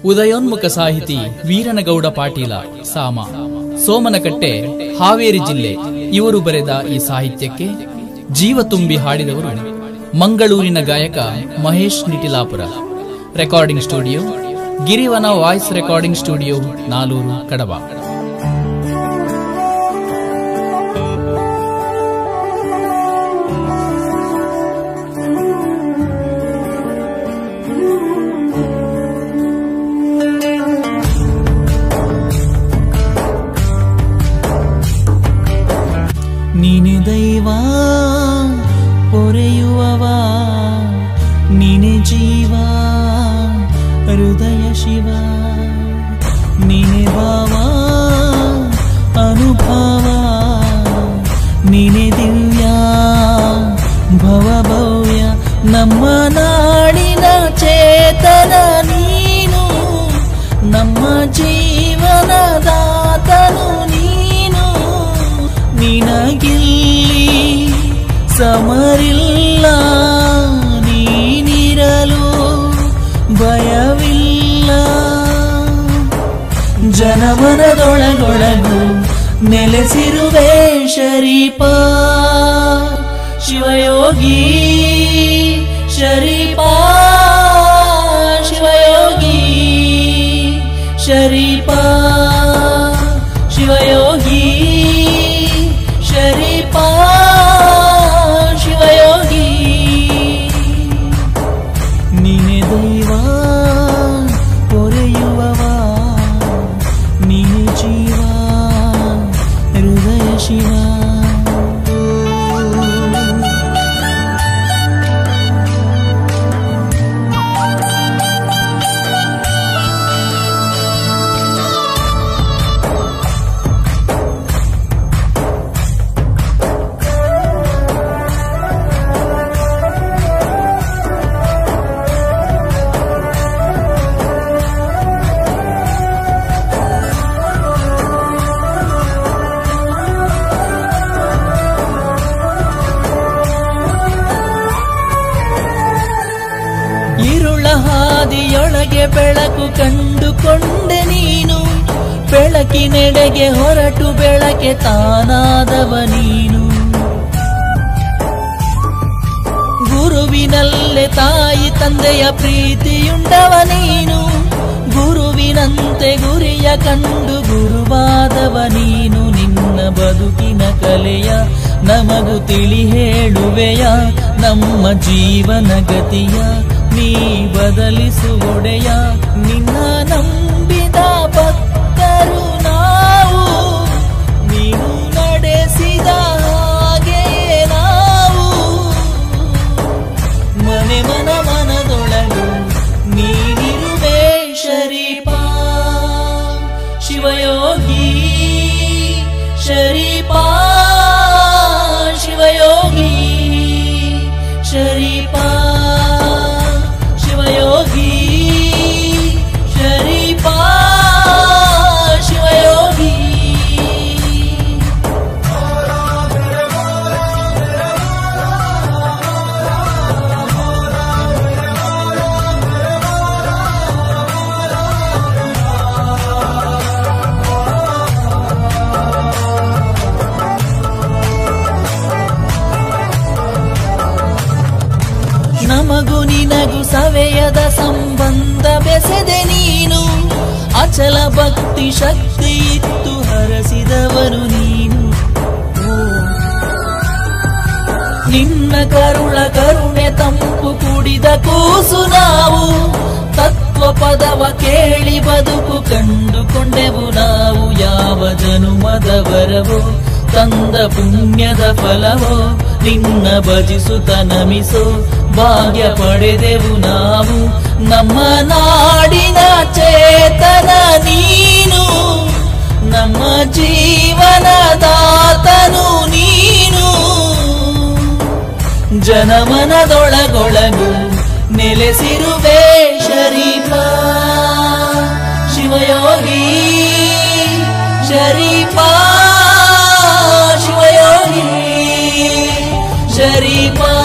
ಉದಯೋನ್ಮುಖ ಸಾಹಿತಿ ವೀರನಗೌಡ ಪಾಟೀಲ ಸಾಮ ಸೋಮನಕಟ್ಟೆ ಹಾವೇರಿ ಜಿಲ್ಲೆ ಇವರು ಬರೆದ ಈ ಸಾಹಿತ್ಯಕ್ಕೆ ಜೀವ ತುಂಬಿ ಹಾಡಿದವರು ಮಂಗಳೂರಿನ ಗಾಯಕ Mahesh Nitilapura recording studio Girivana voice recording studio Naluru Kadaba ನೀನೆ ದೈವ ಪೊರೆಯುವವ ನೀನೆ ಜೀವ ಹೃದಯ ಶಿವ ನೀನೆ ಭಾವ ಅನುಭವ ನೀನೆ ದಿವ್ಯ ಭವ ಭವ್ಯ ನಮ್ಮ ನಾಡಿನ ಚೇತನ ನೀನು ನಮ್ಮ ಜೀವನದಾತನು ನೀನು ನಿನಗಿಲ್ಲಿ ಸಮರಿಲ್ಲ ನೀನಿರಲು ಭಯವಿಲ್ಲ ಜನಮನದೊಳಗೊಳಗು ನೆಲೆಸಿರುವೆ ಶರೀಪ ಶಿವಯೋಗಿ ಶರೀಪ ಶಿವಯೋಗಿ ಶರೀಪ ಶಿವಯೋಗಿ ಶರೀಪ ಶಿವಯೋಗಿ ನೀನೆ ದೈವ ಪೊರೆಯುವವ ನೀನೆ ಜೀವ ಹೃದಯ ಶಿವ ಇರುಳ ಹಾದಿಯೊಳಗೆ ಬೆಳಕು ಕಂಡುಕೊಂಡೆ ನೀನು ಬೆಳಕಿನೆಡೆಗೆ ಹೊರಟು ಬೆಳಕೆ ತಾನಾದವ ನೀನು ಗುರುವಿನಲ್ಲೇ ತಾಯಿ ತಂದೆಯ ಪ್ರೀತಿಯುಂಡವ ನೀನು ಗುರುವಿನಂತೆ ಗುರಿಯ ಕಂಡು ಗುರುವಾದವ ನೀನು ನಿನ್ನ ಬದುಕಿನ ಕಲೆಯ ನಮಗು ತಿಳಿ ಹೇಳುವೆಯ ನಮ್ಮ ಜೀವನ ಗತಿಯ ನೀ ಬದಲಿಸುವೊಡೆಯ ನಿನ್ನ ನಂಬಿದ ಭಕ್ತರು ನಾವು ನೀನು ನಡೆಸಿದ ಹಾಗೆಯೇ ನಾವು ಮನೆ ಮನ ಮನದೊಳಗು ನೀನಿರುವೆ ಶರೀಪ ಶಿವಯೋಗಿ ಶರೀಪ ಶಿವಯೋಗಿ ಶರೀಪ ಶಿವಯೋಗಿ ಶರೀಪ ಶಿವಯೋಗಿ ನಮಗು ನಿನಗು ಸವೆಯದ ಸಂಬಂಧ ಬೆಸೆದೆ ನೀನು ಅಚಲ ಭಕ್ತಿ ಶಕ್ತಿ ಇತ್ತು ಹರಸಿದವರು ನೀನು ಓ. ನಿನ್ನ ಕರುಳ ಕರುಣೆ ತಂಪು ಕುಡಿದ ಕೂಸು ನಾವು ತತ್ವ ಪದವ ಕೇಳಿ ಬದುಕು ಕಂಡುಕೊಂಡೆವು ನಾವು ಯಾವ ಜನುಮದವರವೋ ತಂದ ಪುಣ್ಯದ ಫಲವೋ ನಿನ್ನ ಭಜಿಸುತ್ತ ನಮಿಸೋ ಭಾಗ್ಯ ಪಡೆದೆವು ನಾವು ನಮ್ಮ ನಾಡಿನ ಚೇತನ ನೀನು ನಮ್ಮ ಜೀವನದಾತನು ನೀನು ಜನಮನದೊಳಗೊಳಗು ನೆಲೆಸಿರುವೆ ಶರೀಫ ಶಿವಯೋಗಿ ಶರೀಫ ಶಿವಯೋಗಿ ಶರೀಫ